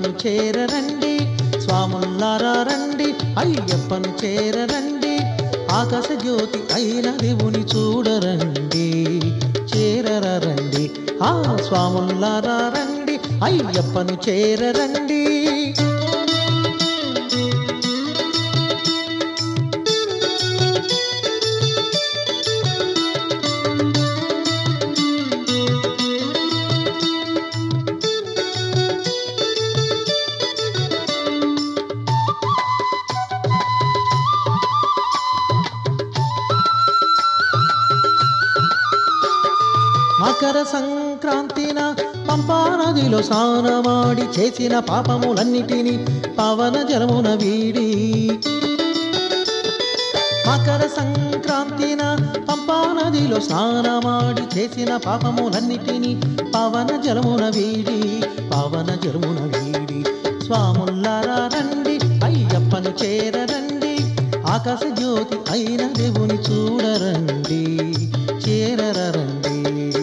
అయ్యప్పను చేరరండి స్వాముల్లారా రండి అయ్యప్పను చేరరండి ఆకాశ జ్యోతి అయిన దేవుని చూడరండి చేరరండి ఆ స్వాముల్లారా రండి అయ్యప్పను చేరరండి మకర సంక్రాంతిన పంపా నదిలో స్నానమాడి చేసిన పాపములన్నిటినీ పవన జలమున వీడి మకర సంక్రాంతిన పంపా నదిలో స్నానమాడి చేసిన పాపములన్నిటినీ పవన జలమున వీడి పవన జలమున వీడి స్వాముల్లారా రండి అయ్యప్పను చేరరండి ఆకాశ జ్యోతి అయిన దేవుని చూడరండి చేరరండి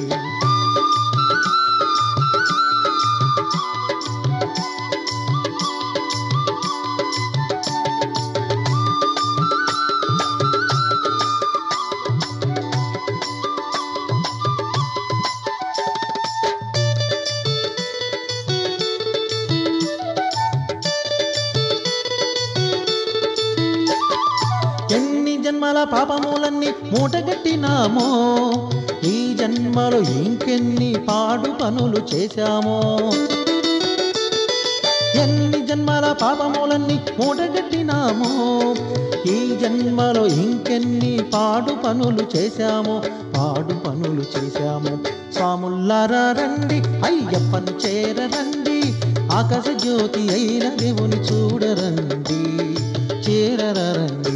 ఎన్ని జన్మల పాపములన్నీ మూటగట్టినామో ఈ జన్మలో ఇంకెన్ని పాడు పనులు చేశామో ఎన్ని జన్మల పాపములన్నీ మూటగట్టినామో ఈ జన్మలో ఇంకెన్ని పాడు పనులు చేశామో పాడు పనులు చేశాము స్వాముల్లారా రండి అయ్యప్పను చేరరండి ఆకాశ జ్యోతి అయిన దేవుని చూడరండి చేరరండి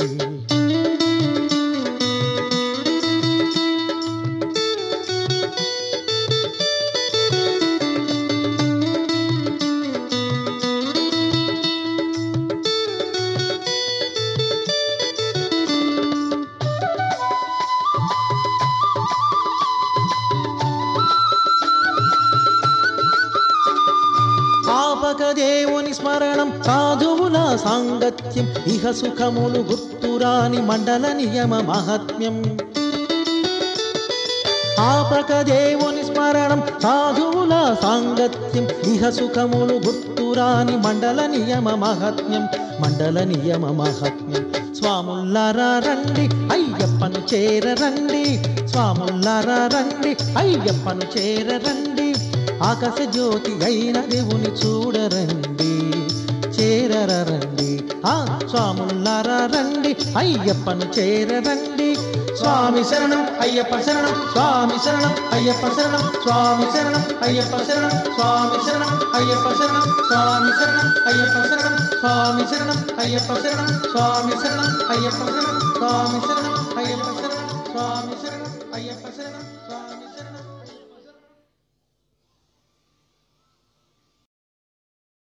ఆపక దేవుని స్మరణం సాధువుల సాంగత్యం ఇహ సుఖములు గుర్తురాని మండల నియమ మహాత్మ్యం ఆపక దేవుని స్మరణం సాధువుల సాంగత్యం ఇహ సుఖములు గుర్తురాని మండల నియమ మహాత్మ్యం మండల నియమ మహాత్మ్యం స్వాముల్లారా రండి అయ్యప్పను చేరరండి స్వాముల్లారా రండి అయ్యప్పను చేరరండి ఆకాశ జ్యోతి అయిన దేవుని చూడరండి చేరరండి ఆ స్వాముల్లారా రండి అయ్యప్పను చేరరండి స్వామి శరణం అయ్యప్ప శరణం స్వామి శరణం అయ్యప్ప శరణం స్వామి శరణం అయ్యప్ప శరణం స్వామి శరణం అయ్యప్ప శరణం స్వామి శరణం అయ్యప్ప శరణం స్వామి శరణం అయ్యప్ప శరణం స్వామి శరణం అయ్యప్ప శరణం స్వామి శరణం అయ్యప్ప శరణం స్వామి శరణం